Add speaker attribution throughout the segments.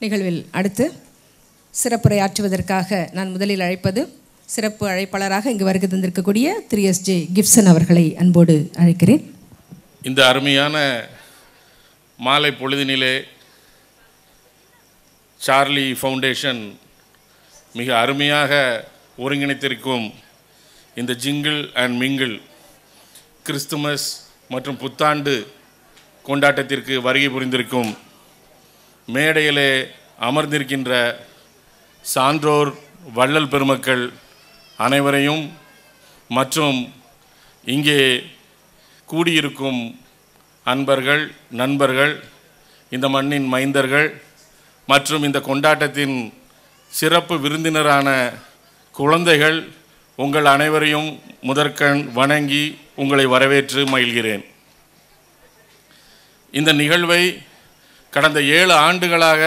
Speaker 1: நிகழ்வில் அடுத்து சிறப்புரையாற்றுவதற்காக நான் முதலில் அழைப்பது சிறப்பு அழைப்பாளராக இங்கு வருகை தந்திருக்கக்கூடிய திரு எஸ் ஜே கிப்சன் அவர்களை அன்போடு அழைக்கிறேன்
Speaker 2: இந்த அருமையான மாலை பொழுதினிலே சார்லி ஃபவுண்டேஷன் மிக அருமையாக ஒருங்கிணைத்திருக்கும் இந்த ஜிங்கிள் அண்ட் மிங்கிள் கிறிஸ்துமஸ் மற்றும் புத்தாண்டு கொண்டாட்டத்திற்கு வருகை புரிந்திருக்கும் மேடையிலே அமர்ந்திருக்கின்ற சான்றோர் வள்ளல் பெருமக்கள் அனைவரையும் மற்றும் இங்கே கூடியிருக்கும் அன்பர்கள் நண்பர்கள் இந்த மண்ணின் மைந்தர்கள் மற்றும் இந்த கொண்டாட்டத்தின் சிறப்பு விருந்தினரான குழந்தைகள் உங்கள் அனைவரையும் முதற்கண் வணங்கி உங்களை வரவேற்று மகிழ்கிறேன் இந்த நிகழ்வை கடந்த ஏழு ஆண்டுகளாக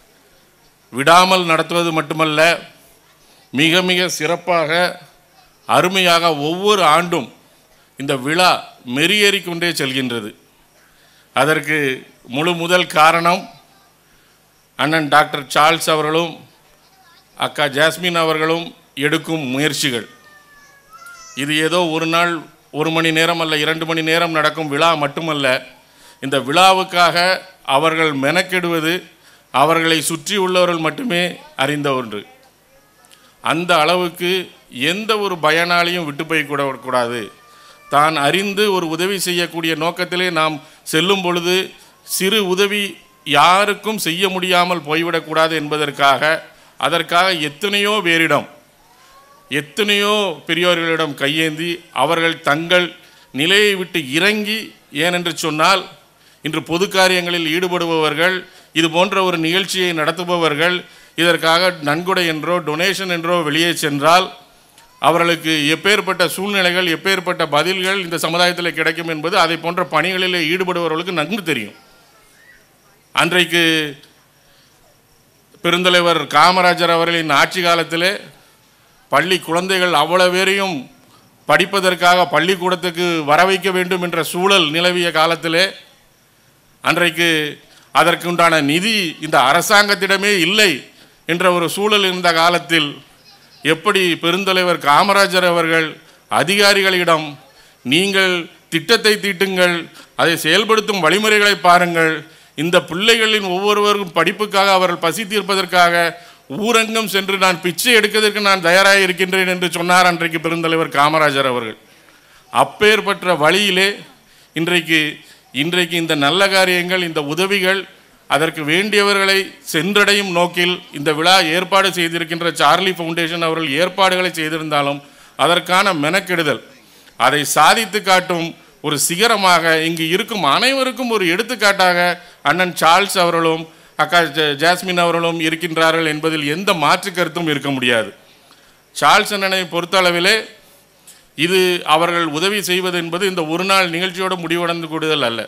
Speaker 2: விடாமல் நடத்துவது மட்டுமல்ல மிக மிக சிறப்பாக அருமையாக ஒவ்வொரு ஆண்டும் இந்த விழா மெருகேறிக் கொண்டே செல்கின்றது அதற்கு முழு முதல் காரணம் அண்ணன் டாக்டர் சார்ல்ஸ் அவர்களும் அக்கா ஜாஸ்மின் அவர்களும் எடுக்கும் முயற்சிகள் இது ஏதோ ஒரு நாள் ஒரு மணி நேரம் அல்ல இரண்டு மணி நேரம் நடக்கும் விழா மட்டுமல்ல இந்த விழாவுக்காக அவர்கள் மெனக்கெடுவது அவர்களை சுற்றி உள்ளவர்கள் மட்டுமே அறிந்த ஒன்று அந்த அளவுக்கு எந்த ஒரு பயனாளியும் விட்டு போய் கூட கூடாது தான் அறிந்து ஒரு உதவி செய்யக்கூடிய நோக்கத்திலே நாம் செல்லும் பொழுது சிறு உதவி யாருக்கும் செய்ய முடியாமல் போய்விடக்கூடாது என்பதற்காக அதற்காக எத்தனையோ பேரிடம் எத்தனையோ பெரியோர்களிடம் கையேந்தி அவர்கள் தங்கள் நிலையை விட்டு இறங்கி ஏனென்று சொன்னால் இன்று பொது காரியங்களில் ஈடுபடுபவர்கள் இது போன்ற ஒரு நிகழ்ச்சியை நடத்துபவர்கள் இதற்காக நன்கொடை என்றோ டொனேஷன் என்றோ வெளியே சென்றால் அவர்களுக்கு எப்பேற்பட்ட சூழ்நிலைகள் எப்பேற்பட்ட பதில்கள் இந்த சமுதாயத்தில் கிடைக்கும் என்பது அதை போன்ற பணிகளில் ஈடுபடுபவர்களுக்கு நன்கு தெரியும் அன்றைக்கு பெருந்தலைவர் காமராஜர் அவர்களின் ஆட்சி காலத்திலே பள்ளி குழந்தைகள் அவ்வளவு பேரையும் படிப்பதற்காக பள்ளிக்கூடத்துக்கு வர வைக்க வேண்டும் என்ற சூழல் நிலவிய காலத்திலே அன்றைக்கு அதற்குண்டான நிதி இந்த அரசாங்கத்திடமே இல்லை என்ற ஒரு சூழல் இருந்த காலத்தில் எப்படி பெருந்தலைவர் காமராஜர் அவர்கள் அதிகாரிகளிடம் நீங்கள் திட்டத்தை தீட்டுங்கள் அதை செயல்படுத்தும் வழிமுறைகளை பாருங்கள் இந்த பிள்ளைகளின் ஒவ்வொருவரும் படிப்புக்காக அவர்கள் பசி தீர்ப்பதற்காக ஊரங்கம் சென்று நான் பிச்சை எடுக்கிறதற்கு நான் தயாராக இருக்கின்றேன் என்று சொன்னார் அன்றைக்கு பெருந்தலைவர் காமராஜர் அவர்கள் அப்பேற்பட்ட வழியிலே இன்றைக்கு இன்றைக்கு இந்த நல்ல காரியங்கள் இந்த உதவிகள் அதற்கு வேண்டியவர்களை சென்றடையும் நோக்கில் இந்த விழா ஏற்பாடு செய்திருக்கின்ற சார்லி ஃபவுண்டேஷன் அவர்கள் ஏற்பாடுகளை செய்திருந்தாலும் அதற்கான மெனக்கெடுதல் அதை சாதித்து காட்டும் ஒரு சிகரமாக இங்கு இருக்கும் அனைவருக்கும் ஒரு எடுத்துக்காட்டாக அண்ணன் சார்ல்ஸ் அவர்களும் அக்கா ஜ- ஜாஸ்மின் அவர்களும் இருக்கின்றார்கள் என்பதில் எந்த மாற்று கருத்தும் இருக்க முடியாது சார்ல்ஸ் அண்ணனை பொறுத்தளவிலே இது அவர்கள் உதவி செய்வது என்பது இந்த ஒரு நாள் நிகழ்ச்சியோட முடிவடைந்து கூடுதல் அல்ல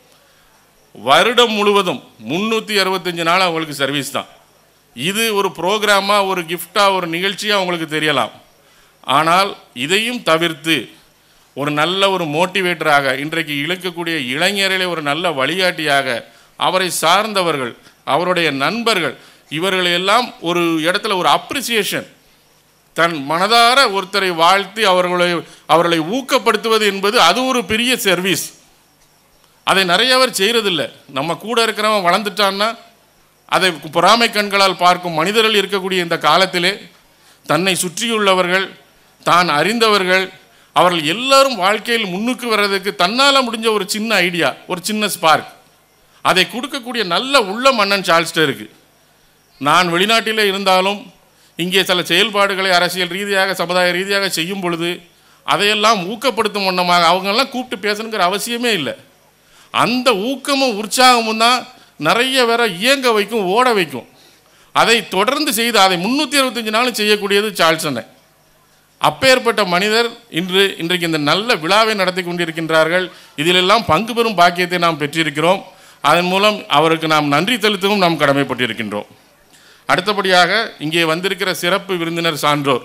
Speaker 2: வருடம் முழுவதும் முந்நூற்றி அறுபத்தஞ்சு நாள் அவங்களுக்கு சர்வீஸ் தான் இது ஒரு ப்ரோக்ராமாக ஒரு கிஃப்டாக ஒரு நிகழ்ச்சியாக அவங்களுக்கு தெரியலாம் ஆனால் இதையும் தவிர்த்து ஒரு நல்ல ஒரு மோட்டிவேட்டராக இன்றைக்கு இழுக்கக்கூடிய இளைஞர்களை ஒரு நல்ல வழிகாட்டியாக அவரை சார்ந்தவர்கள் அவருடைய நண்பர்கள் இவர்களை எல்லாம் ஒரு இடத்துல ஒரு அப்ரிசியேஷன் தன் மனதார ஒருத்தரை வாழ்த்தி அவர்களை அவர்களை ஊக்கப்படுத்துவது என்பது அது ஒரு பெரிய சர்வீஸ் அதை நிறைய பேர் செய்கிறதில்ல நம்ம கூட இருக்கிறவன் வளர்ந்துட்டான்னா அதை பொறாமை கண்களால் பார்க்கும் மனிதர்கள் இருக்கக்கூடிய இந்த காலத்திலே தன்னை சுற்றியுள்ளவர்கள் தான் அறிந்தவர்கள் அவர்கள் எல்லாரும் வாழ்க்கையில் முன்னுக்கு வர்றதுக்கு தன்னால் முடிஞ்ச ஒரு சின்ன ஐடியா ஒரு சின்ன ஸ்பார்க் அதை கொடுக்கக்கூடிய நல்ல உள்ள மன்னன் சார்ல்ஸ்ட இருக்கு நான் வெளிநாட்டிலே இருந்தாலும் இங்கே சில செயல்பாடுகளை அரசியல் ரீதியாக சமுதாய ரீதியாக செய்யும் பொழுது அதையெல்லாம் ஊக்கப்படுத்தும் வண்ணமாக அவங்கெல்லாம் கூப்பிட்டு பேசணுங்கிற அவசியமே இல்லை அந்த ஊக்கமும் உற்சாகமும் தான் நிறைய பேரை இயங்க வைக்கும் ஓட வைக்கும் அதை தொடர்ந்து செய்து அதை முந்நூற்றி அறுபத்தஞ்சு நாளும் செய்யக்கூடியது சார்ல்ஸ் அண்ணன் அப்பேற்பட்ட மனிதர் இன்று இன்றைக்கு இந்த நல்ல விழாவை நடத்தி கொண்டிருக்கின்றார்கள் இதிலெல்லாம் பங்கு பெறும் பாக்கியத்தை நாம் பெற்றிருக்கிறோம் அதன் மூலம் அவருக்கு நாம் நன்றி செலுத்தவும் நாம் கடமைப்பட்டிருக்கின்றோம் அடுத்தபடியாக இங்கே வந்திருக்கிற சிறப்பு விருந்தினர் சான்றோர்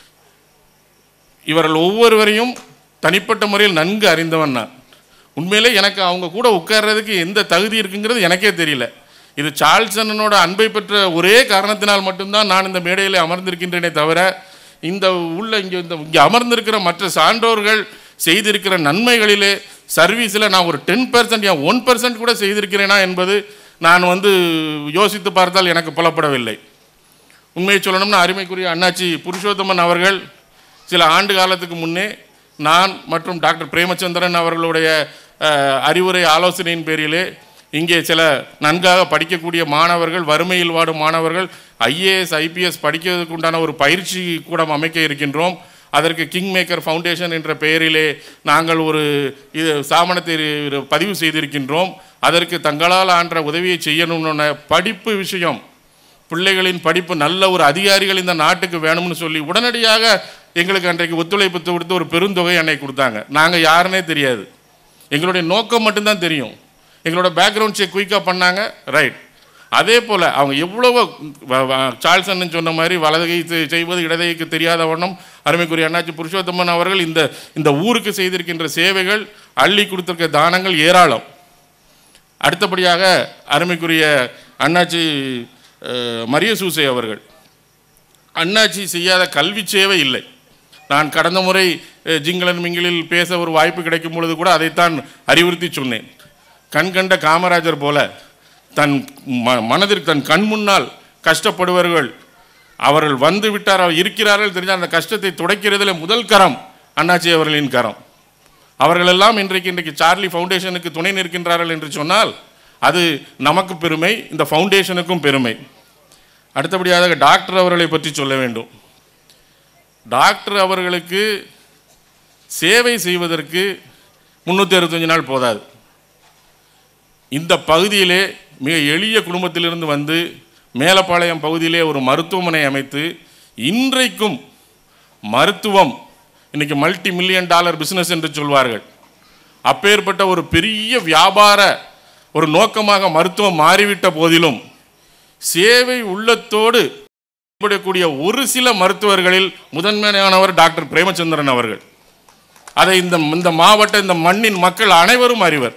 Speaker 2: இவர்கள் ஒவ்வொருவரையும் தனிப்பட்ட முறையில் நன்கு அறிந்தவன் நான் உண்மையிலே எனக்கு அவங்க கூட உட்கார்றதுக்கு எந்த தகுதி இருக்குங்கிறது எனக்கே தெரியல இது சார்ல்சனோட அன்பை பெற்ற ஒரே காரணத்தினால் மட்டும்தான் நான் இந்த மேடையில் அமர்ந்திருக்கின்றேனே தவிர இந்த உள்ள இங்கே இந்த இங்கே அமர்ந்திருக்கிற மற்ற சான்றோர்கள் செய்திருக்கிற நன்மைகளிலே சர்வீஸில் நான் ஒரு டென் பர்சன்ட் ஏன் ஒன் பர்சன்ட் கூட செய்திருக்கிறேனா என்பது நான் வந்து யோசித்து பார்த்தால் எனக்கு புலப்படவில்லை உண்மையை சொல்லணும்னா அருமைக்குரிய அண்ணாச்சி புருஷோத்தமன் அவர்கள் சில ஆண்டு காலத்துக்கு முன்னே நான் மற்றும் டாக்டர் பிரேமச்சந்திரன் அவர்களுடைய அஹ், அறிவுரை ஆலோசனையின் பேரிலே இங்கே சில நன்காக படிக்கக்கூடிய மாணவர்கள் வறுமையில் வாடும் மாணவர்கள் ஐஏஎஸ் ஐபிஎஸ் படிக்கிறதுக்கு உண்டான ஒரு பயிற்சி கூடம் அமைக்க இருக்கின்றோம் அதற்கு கிங் மேக்கர் ஃபவுண்டேஷன் என்ற பெயரிலே நாங்கள் ஒரு இது சாமனத்தை பதிவு செய்திருக்கின்றோம் அதற்கு தங்களால் ஆன்ற உதவியை செய்யணும்னு படிப்பு விஷயம் பிள்ளைகளின் படிப்பு நல்ல ஒரு அதிகாரிகள் இந்த நாட்டுக்கு வேணும்னு சொல்லி உடனடியாக எங்களுக்கு அன்றைக்கு ஒத்துழைப்பு கொடுத்து ஒரு பெருந்தொகை அன்னைக்கு கொடுத்தாங்க நாங்கள் யாருன்னே தெரியாது எங்களுடைய நோக்கம் மட்டும்தான் தெரியும் எங்களோட பேக்ரவுண்ட் செக் குயிக்காக பண்ணாங்க ரைட் அதே போல் அவங்க எவ்வளவோ வ- வ- சார்ல்சன் சொன்ன மாதிரி வலதுகை செய்- செய்வது இடதுகைக்கு தெரியாத வண்ணம் அருமைக்குரிய அண்ணாச்சி புருஷோத்தமன் அவர்கள் இந்த இந்த ஊருக்கு செய்திருக்கின்ற சேவைகள் அள்ளி கொடுத்திருக்க தானங்கள் ஏராளம் அடுத்தபடியாக அருமைக்குரிய அண்ணாச்சி அஹ், மரிய சூசை அவர்கள் அண்ணாச்சி செய்யாத கல்வி சேவை இல்லை நான் கடந்த முறை அஹ், ஜிங்களன் மிங்கிலில் பேச ஒரு வாய்ப்பு கிடைக்கும் பொழுது கூட அதைத்தான் அறிவுறுத்தி சொன்னேன் கண் கண்ட காமராஜர் போல தன் ம மனதிற்கு தன் கண் முன்னால் கஷ்டப்படுவர்கள் அவர்கள் வந்து விட்டார் அவர் இருக்கிறார்கள் தெரிஞ்சால் அந்த கஷ்டத்தை துடைக்கிறதுல முதல் கரம் அண்ணாச்சி அவர்களின் கரம் அவர்களெல்லாம் இன்றைக்கு இன்றைக்கு சார்லி ஃபவுண்டேஷனுக்கு துணை நிற்கின்றார்கள் என்று சொன்னால் அது நமக்கு பெருமை இந்த ஃபவுண்டேஷனுக்கும் பெருமை அடுத்தபடியாக டாக்டர் அவர்களை பற்றி சொல்ல வேண்டும் டாக்டர் அவர்களுக்கு சேவை செய்வதற்கு முந்நூற்றி அறுபத்தஞ்சு நாள் போதாது இந்த பகுதியிலே மிக எளிய குடும்பத்திலிருந்து வந்து மேலப்பாளையம் பகுதியிலே ஒரு மருத்துவமனை அமைத்து இன்றைக்கும் மருத்துவம் இன்னைக்கு மல்டி மில்லியன் டாலர் பிசினஸ் என்று சொல்வார்கள் அப்பேற்பட்ட ஒரு பெரிய வியாபார ஒரு நோக்கமாக மருத்துவம் மாறிவிட்ட போதிலும் சேவை உள்ளத்தோடு செயல்படக்கூடிய ஒரு சில மருத்துவர்களில் முதன்மையானவர் டாக்டர் பிரேமச்சந்திரன் அவர்கள் அதை இந்த இந்த மாவட்ட இந்த மண்ணின் மக்கள் அனைவரும் அறிவர்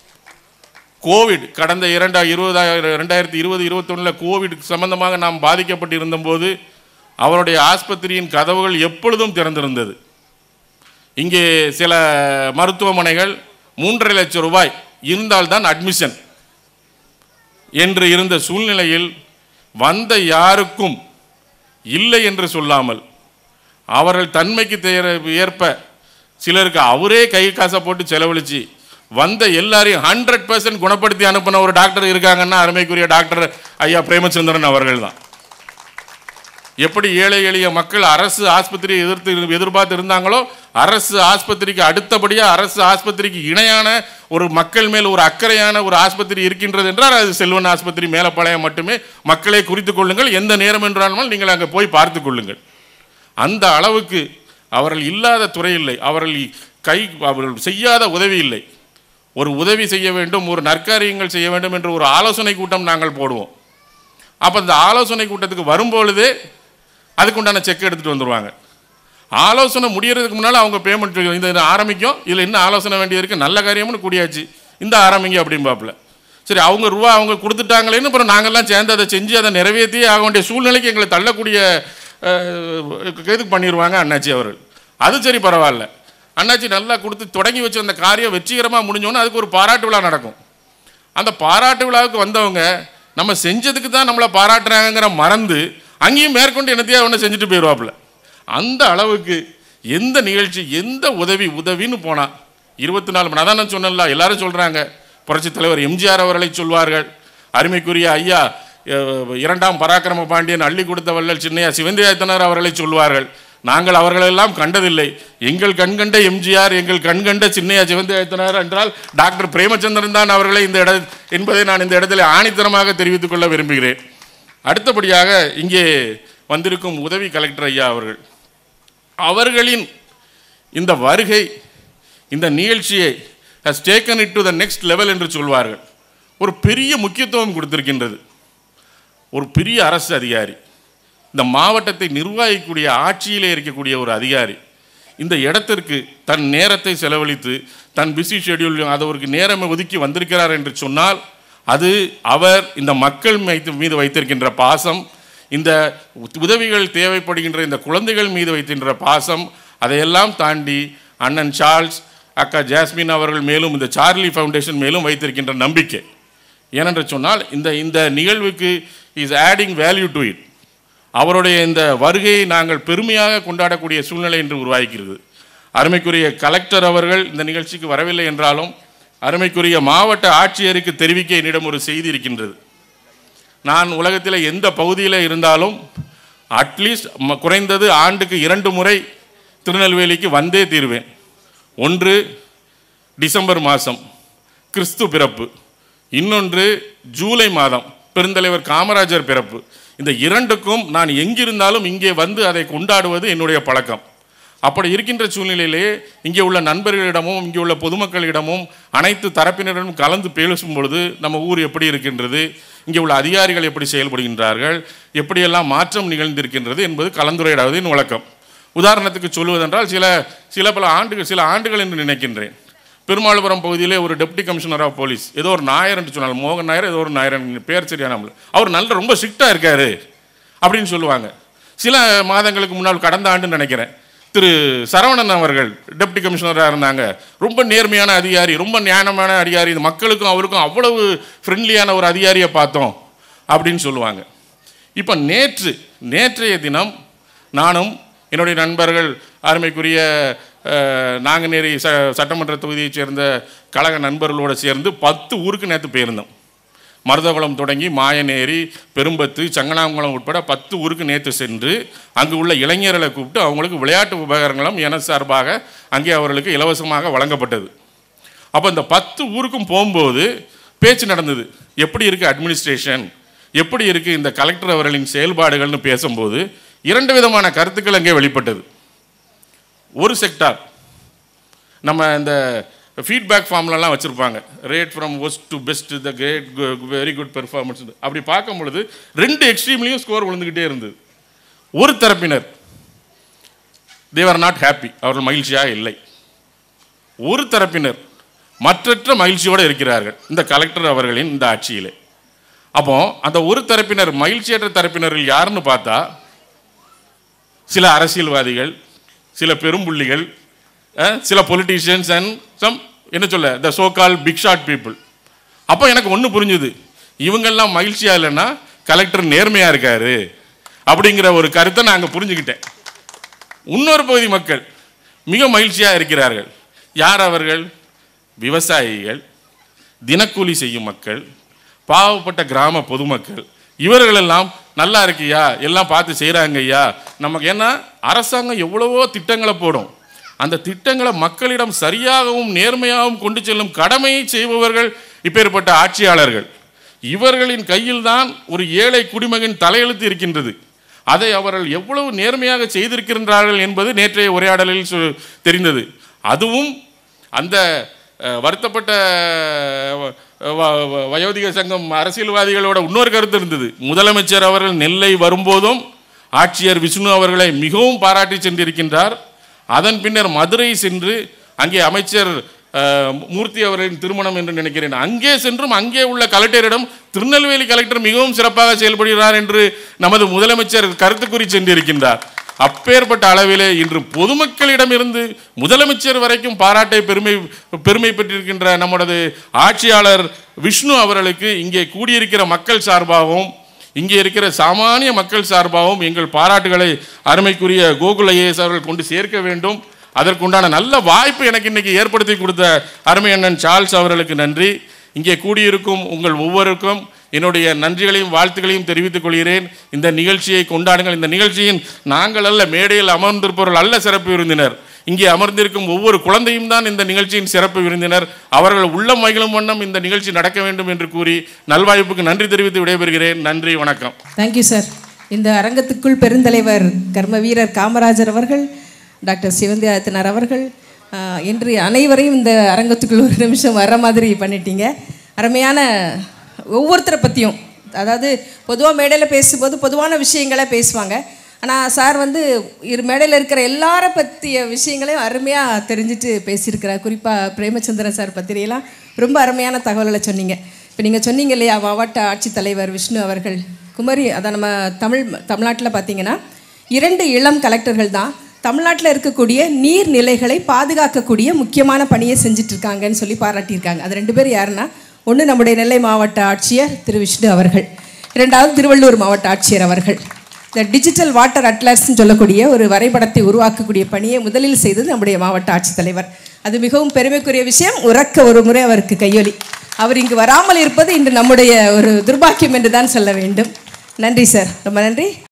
Speaker 2: கோவிட் கடந்த இரண்டா இருபதாயிரம் ரெண்டாயிரத்தி இருபது இருபத்தொன்னில் கோவிட் சம்பந்தமாக நாம் பாதிக்கப்பட்டு இருந்தபோது அவருடைய ஆஸ்பத்திரியின் கதவுகள் எப்பொழுதும் திறந்திருந்தது இங்கே சில மருத்துவமனைகள் மூன்றரை லட்சம் ரூபாய் இருந்தால்தான் அட்மிஷன் என்று இருந்த சூழ்நிலையில் வந்த யாருக்கும் இல்லை என்று சொல்லாமல் அவர்கள் தன்மைக்கு தேர ஏற்ப சிலருக்கு அவரே கை காசை போட்டு செலவழிச்சு வந்த எல்லாரையும் ஹண்ட்ரட் பர்சன்ட் குணப்படுத்தி அனுப்பின ஒரு டாக்டர் இருக்காங்கன்னா அருமைக்குரிய டாக்டர் ஐயா பிரேமச்சந்திரன் அவர்கள் தான் எப்படி ஏழை எளிய மக்கள் அரசு ஆஸ்பத்திரியை எதிர்த்து இரு- எதிர்பார்த்து இருந்தாங்களோ அரசு ஆஸ்பத்திரிக்கு அடுத்தபடியாக அரசு ஆஸ்பத்திரிக்கு இணையான ஒரு மக்கள் மேல் ஒரு அக்கறையான ஒரு ஆஸ்பத்திரி இருக்கின்றது என்றால் அது செல்வன் ஆஸ்பத்திரி மேலப்பாளையம் மட்டுமே மக்களை குறித்து கொள்ளுங்கள் எந்த நேரம் என்றாலும் நீங்கள் அங்கே போய் பார்த்து கொள்ளுங்கள் அந்த அளவுக்கு அவர்கள் இல்லாத துறை இல்லை அவர்கள் கை அவர்கள் செய்யாத உதவி இல்லை ஒரு உதவி செய்ய வேண்டும் ஒரு நற்காரியங்கள் செய்ய வேண்டும் என்று ஒரு ஆலோசனை கூட்டம் நாங்கள் போடுவோம் அப்போ இந்த ஆலோசனை கூட்டத்துக்கு வரும்பொழுதே அதுக்குண்டான செக் எடுத்துகிட்டு வந்துடுவாங்க ஆலோசனை முடியறதுக்கு முன்னால் அவங்க பேமெண்ட் இந்த இது ஆரம்பிக்கும் இதில் என்ன ஆலோசனை வேண்டியது இருக்குது நல்ல காரியம்னு கூடியாச்சு இந்த ஆரம்பிங்க அப்படிம்பாப்புல சரி அவங்க ரூபா அவங்க கொடுத்துட்டாங்களேன்னு அப்புறம் நாங்கள்லாம் சேர்ந்து அதை செஞ்சு அதை நிறைவேற்றியே ஆக வேண்டிய சூழ்நிலைக்கு எங்களை தள்ளக்கூடிய அஹ், இதுக்கு பண்ணிடுவாங்க அண்ணாச்சி அவர்கள் அது சரி பரவாயில்ல அண்ணாச்சி நல்லா கொடுத்து தொடங்கி வச்ச அந்த காரியம் வெற்றிகரமாக முடிஞ்சோன்னே அதுக்கு ஒரு பாராட்டு விழா நடக்கும் அந்த பாராட்டு விழாவுக்கு வந்தவங்க நம்ம செஞ்சதுக்கு தான் நம்மளை பாராட்டுறாங்கங்கிற மறந்து அங்கேயும் மேற்கொண்டு என்னத்தையா ஒன்று செஞ்சுட்டு போயிடுவாப்புல அந்த அளவுக்கு எந்த நிகழ்ச்சி எந்த உதவி உதவின்னு போனால் இருபத்தி நாலு மணி அதான் நான் சொன்னேன்ல எல்லாரும் சொல்கிறாங்க புரட்சித் தலைவர் எம்ஜிஆர் அவர்களை சொல்வார்கள் அருமைக்குரிய ஐயா அஹ், இரண்டாம் பராக்கிரம பாண்டியன் அள்ளி கொடுத்த வள்ளல் சின்னையா சிவந்தியாயத்தனர் அவர்களை சொல்வார்கள் நாங்கள் அவர்களெல்லாம் கண்டதில்லை எங்கள் கண்கண்ட எம்ஜிஆர் எங்கள் கண்கண்ட சின்னையா சிவந்தியாயத்தனர் என்றால் டாக்டர் பிரேமச்சந்திரன் தான் அவர்களை இந்த இட என்பதை நான் இந்த இடத்துல ஆணித்தரமாக தெரிவித்துக் கொள்ள விரும்புகிறேன் அடுத்தபடியாக இங்கே வந்திருக்கும் உதவி கலெக்டர் ஐயா அவர்கள் அவர்களின் இந்த வருகை இந்த நிகழ்ச்சியை has taken it to the next level என்று சொல்வார்கள் ஒரு பெரிய முக்கியத்துவம் கொடுத்திருக்கின்றது ஒரு பெரிய அரசு அதிகாரி இந்த மாவட்டத்தை நிர்வகிக்கக்கூடிய ஆட்சியிலே இருக்கக்கூடிய ஒரு அதிகாரி இந்த இடத்திற்கு தன் நேரத்தை செலவழித்து தன் பிஸி ஷெட்யூல் அதை ஒரு நேரம் ஒதுக்கி வந்திருக்கிறார் என்று சொன்னால் அது அவர் இந்த மக்கள் மீது மீது வைத்திருக்கின்ற பாசம் இந்த உதவிகள் தேவைப்படுகின்ற இந்த குழந்தைகள் மீது வைத்திருக்கின்ற பாசம் அதையெல்லாம் தாண்டி அண்ணன் சார்ல்ஸ் அக்கா ஜாஸ்மின் அவர்கள் மேலும் இந்த சார்லி ஃபவுண்டேஷன் மேலும் வைத்திருக்கின்ற நம்பிக்கை ஏனென்று சொன்னால் இந்த இந்த நிகழ்வுக்கு is adding value to it அவருடைய இந்த வருகையை நாங்கள் பெருமையாக கொண்டாடக்கூடிய சூழ்நிலை என்று உருவாகிறது அருமைக்குரிய கலெக்டர் அவர்கள் இந்த நிகழ்ச்சிக்கு வரவில்லை என்றாலும் அருமைக்குரிய மாவட்ட ஆட்சியருக்கு தெரிவிக்க என்னிடம் ஒரு செய்தி இருக்கின்றது நான் உலகத்தில் எந்த பகுதியில் இருந்தாலும் அட்லீஸ்ட் குறைந்தது ஆண்டுக்கு இரண்டு முறை திருநெல்வேலிக்கு வந்தே தீர்வேன் ஒன்று டிசம்பர் மாதம் கிறிஸ்து பிறப்பு இன்னொன்று ஜூலை மாதம் பெருந்தலைவர் காமராஜர் பிறப்பு இந்த இரண்டுக்கும் நான் எங்கிருந்தாலும் இங்கே வந்து அதை கொண்டாடுவது என்னுடைய பழக்கம் அப்படி இருக்கின்ற சூழ்நிலையிலே இங்கே உள்ள நண்பர்களிடமும் இங்கே உள்ள பொதுமக்களிடமும் அனைத்து தரப்பினரிடம் கலந்து பேசும் பொழுது நம்ம ஊர் எப்படி இருக்கின்றது இங்கே உள்ள அதிகாரிகள் எப்படி செயல்படுகின்றார்கள் எப்படியெல்லாம் மாற்றம் நிகழ்ந்திருக்கின்றது என்பது கலந்துரையாடுவதின் வழக்கம் உதாரணத்துக்கு சொல்லுவதென்றால் சில சில பல ஆண்டுகள் சில ஆண்டுகள் என்று நினைக்கின்றேன் பெருமாளுபுரம் பகுதியிலே ஒரு டெப்டி கமிஷனர் ஆஃப் போலீஸ் ஏதோ ஒரு நாயர் என்று சொன்னால் மோகன் நாயர் ஏதோ ஒரு நாயர் எனக்கு பேர் சரியான அவர் நல்ல ரொம்ப ஸ்ட்ரிக்டாக இருக்காரு அப்படின்னு சொல்லுவாங்க சில மாதங்களுக்கு முன்னால் கடந்த ஆண்டு நினைக்கிறேன் திரு சரவணன் அவர்கள் டெப்டி கமிஷனராக இருந்தாங்க ரொம்ப நேர்மையான அதிகாரி ரொம்ப ஞானமான அதிகாரி இது மக்களுக்கும் அவருக்கும் அவ்வளவு ஃப்ரெண்ட்லியான ஒரு அதிகாரியை பார்த்தோம் அப்படின்னு சொல்லுவாங்க இப்போ நேற்று நேற்றைய தினம் நானும் என்னுடைய நண்பர்கள் அருமைக்குரிய அஹ், நாங்குநேரி ச சட்டமன்ற தொகுதியைச் சேர்ந்த கழக நண்பர்களோடு சேர்ந்து பத்து ஊருக்கு நேற்று போயிருந்தோம் மருதகுளம் தொடங்கி மாயநேரி பெரும்பத்து சங்கனாங்குளம் உட்பட பத்து ஊருக்கு நேற்று சென்று அங்கு உள்ள இளைஞர்களை கூப்பிட்டு அவங்களுக்கு விளையாட்டு உபகரணங்களும் என சார்பாக அங்கே அவர்களுக்கு இலவசமாக வழங்கப்பட்டது அப்போ இந்த பத்து ஊருக்கும் போகும்போது பேச்சு நடந்தது எப்படி இருக்குது அட்மினிஸ்ட்ரேஷன் எப்படி இருக்குது இந்த கலெக்டர் அவர்களின் செயல்பாடுகள்னு பேசும்போது இரண்டு விதமான கருத்துக்கள் அங்கே வெளிப்பட்டது ஒரு செக்டார் நம்ம இந்த ஃபீட்பேக் ஃபார்ம்லலாம் வச்சுருப்பாங்க rate from worst to best the great very good performance அப்படி பார்க்கும் பொழுது ரெண்டு எக்ஸ்ட்ரீம்லேயும் ஸ்கோர் விழுந்துக்கிட்டே இருந்தது ஒரு தரப்பினர் தேவர் நாட் ஹாப்பி அவர்கள் மகிழ்ச்சியாக இல்லை ஒரு தரப்பினர் மற்றற்ற மகிழ்ச்சியோடு இருக்கிறார்கள் இந்த கலெக்டர் அவர்களின் இந்த ஆட்சியிலே அப்போ அந்த ஒரு தரப்பினர் மகிழ்ச்சியற்ற தரப்பினர்கள் யாருன்னு பார்த்தா சில அரசியல்வாதிகள் சில பெரும்புள்ளிகள் அஹ், சில பொலிட்டீஷியன்ஸ் அண்ட் சம் என்ன சொல்ல the so call big shot people அப்போ எனக்கு ஒன்று புரிஞ்சுது இவங்கெல்லாம் மகிழ்ச்சியாக இல்லைன்னா கலெக்டர் நேர்மையாக இருக்காரு அப்படிங்கிற ஒரு கருத்தை நான் அங்கே புரிஞ்சுக்கிட்டேன் இன்னொரு பகுதி மக்கள் மிக மகிழ்ச்சியாக இருக்கிறார்கள் யார் அவர்கள் விவசாயிகள் தினக்கூலி செய்யும் மக்கள் பாவப்பட்ட கிராம பொதுமக்கள் இவர்களெல்லாம் நல்லா இருக்கியா எல்லாம் பார்த்து செய்கிறாங்க ஐயா நமக்கு ஏன்னா அரசாங்கம் எவ்வளவோ திட்டங்களை போடும் அந்த திட்டங்களை மக்களிடம் சரியாகவும் நேர்மையாகவும் கொண்டு செல்லும் கடமையை செய்பவர்கள் இப்பேற்பட்ட ஆட்சியாளர்கள் இவர்களின் கையில்தான் ஒரு ஏழை குடிமகன் தலையெழுத்து இருக்கின்றது அதை அவர்கள் எவ்வளவு நேர்மையாக செய்திருக்கின்றார்கள் என்பது நேற்றைய உரையாடலில் சொ- தெரிந்தது அதுவும் அந்த அஹ், வருத்தப்பட்ட வ- வ- வ- வயோதிக சங்கம் அரசியல்வாதிகளோட இன்னொரு கருத்து இருந்தது முதலமைச்சர் அவர்கள் நெல்லை வரும்போதும் ஆட்சியர் விஷ்ணு அவர்களை மிகவும் பாராட்டி சென்றிருக்கின்றார் அதன் பின்னர் மதுரை சென்று அங்கே அமைச்சர் அஹ், மூர்த்தி அவர்களின் திருமணம் என்று நினைக்கிறேன் அங்கே சென்றும் அங்கே உள்ள கலெக்டரிடம் திருநெல்வேலி கலெக்டர் மிகவும் சிறப்பாக செயல்படுகிறார் என்று நமது முதலமைச்சர் கருத்து கூறி சென்றிருக்கின்றார் அப்பேற்பட்ட அளவிலே இன்று பொதுமக்களிடமிருந்து முதலமைச்சர் வரைக்கும் பாராட்டை பெருமை பெருமை பெற்றிருக்கின்ற நம்மளது ஆட்சியாளர் விஷ்ணு அவர்களுக்கு இங்கே கூடியிருக்கிற மக்கள் சார்பாகவும் இங்கே இருக்கிற சாமானிய மக்கள் சார்பாகவும் எங்கள் பாராட்டுகளை அருமைக்குரிய கோகுல் ஐஏஎஸ் அவர்கள் கொண்டு சேர்க்க வேண்டும் அதற்குண்டான நல்ல வாய்ப்பு எனக்கு இன்னைக்கு ஏற்படுத்தி கொடுத்த அருமை அண்ணன் சார்ல்ஸ் அவர்களுக்கு நன்றி இங்கே கூடியிருக்கும் உங்கள் ஒவ்வொருக்கும் என்னுடைய நன்றிகளையும் வாழ்த்துக்களையும் தெரிவித்துக் கொள்கிறேன் இந்த நிகழ்ச்சியை கொண்டாடுங்கள் இந்த நிகழ்ச்சியின் நாங்கள் அல்ல மேடையில் அமர்ந்திருப்பவர்கள் அல்ல சிறப்பு விருந்தினர் இங்கே அமர்ந்திருக்கும் ஒவ்வொரு குழந்தையும் தான் இந்த நிகழ்ச்சியின் சிறப்பு விருந்தினர் அவர்கள் உள்ளம் மகிழும் வண்ணம் இந்த நிகழ்ச்சி நடக்க வேண்டும் என்று கூறி நல்வாய்ப்புக்கு நன்றி தெரிவித்து விடைபெறுகிறேன் நன்றி வணக்கம்
Speaker 1: தேங்க்யூ சார் இந்த அரங்கத்துக்குள் பெருந்தலைவர் கர்ம வீரர் காமராஜர் அவர்கள் டாக்டர் சிவந்தி ஆதித்தனார் அவர்கள் ஆஹ், என்று அனைவரையும் இந்த அரங்கத்துக்குள் ஒரு நிமிஷம் வர மாதிரி பண்ணிட்டீங்க அருமையான ஒவ்வொருத்தரை பற்றியும் அதாவது பொதுவாக மேடையில் பேசும்போது பொதுவான விஷயங்களை பேசுவாங்க ஆனால் சார் வந்து இரு மேடையில் இருக்கிற எல்லாரை பற்றிய விஷயங்களையும் அருமையாக தெரிஞ்சுட்டு பேசியிருக்கிறார் குறிப்பாக பிரேமச்சந்திரன் சார் பற்றியெல்லாம் ரொம்ப அருமையான தகவல்களை சொன்னீங்க இப்போ நீங்கள் சொன்னீங்க இல்லையா மாவட்ட ஆட்சித்தலைவர் விஷ்ணு அவர்கள் குமரி அதான் நம்ம தமிழ் தமிழ்நாட்டில் பார்த்தீங்கன்னா இரண்டு இளம் கலெக்டர்கள் தான் தமிழ்நாட்டில் இருக்கக்கூடிய நீர்நிலைகளை பாதுகாக்கக்கூடிய முக்கியமான பணியை செஞ்சுட்டு இருக்காங்கன்னு சொல்லி பாராட்டியிருக்காங்க அது ரெண்டு பேர் யாருன்னா ஒன்று நம்முடைய நெல்லை மாவட்ட ஆட்சியர் திரு விஷ்ணு அவர்கள் இரண்டாவது திருவள்ளூர் மாவட்ட ஆட்சியர் அவர்கள் இந்த டிஜிட்டல் வாட்டர் அட்லஸ்ன்னு சொல்லக்கூடிய ஒரு வரைபடத்தை உருவாக்கக்கூடிய பணியை முதலில் செய்தது நம்முடைய மாவட்ட ஆட்சித்தலைவர் அது மிகவும் பெருமைக்குரிய விஷயம் உறக்க ஒரு முறை அவருக்கு கையொலி அவர் இங்கு வராமல் இருப்பது இன்று நம்முடைய ஒரு துர்பாக்கியம் என்று தான் சொல்ல வேண்டும் நன்றி சார் ரொம்ப நன்றி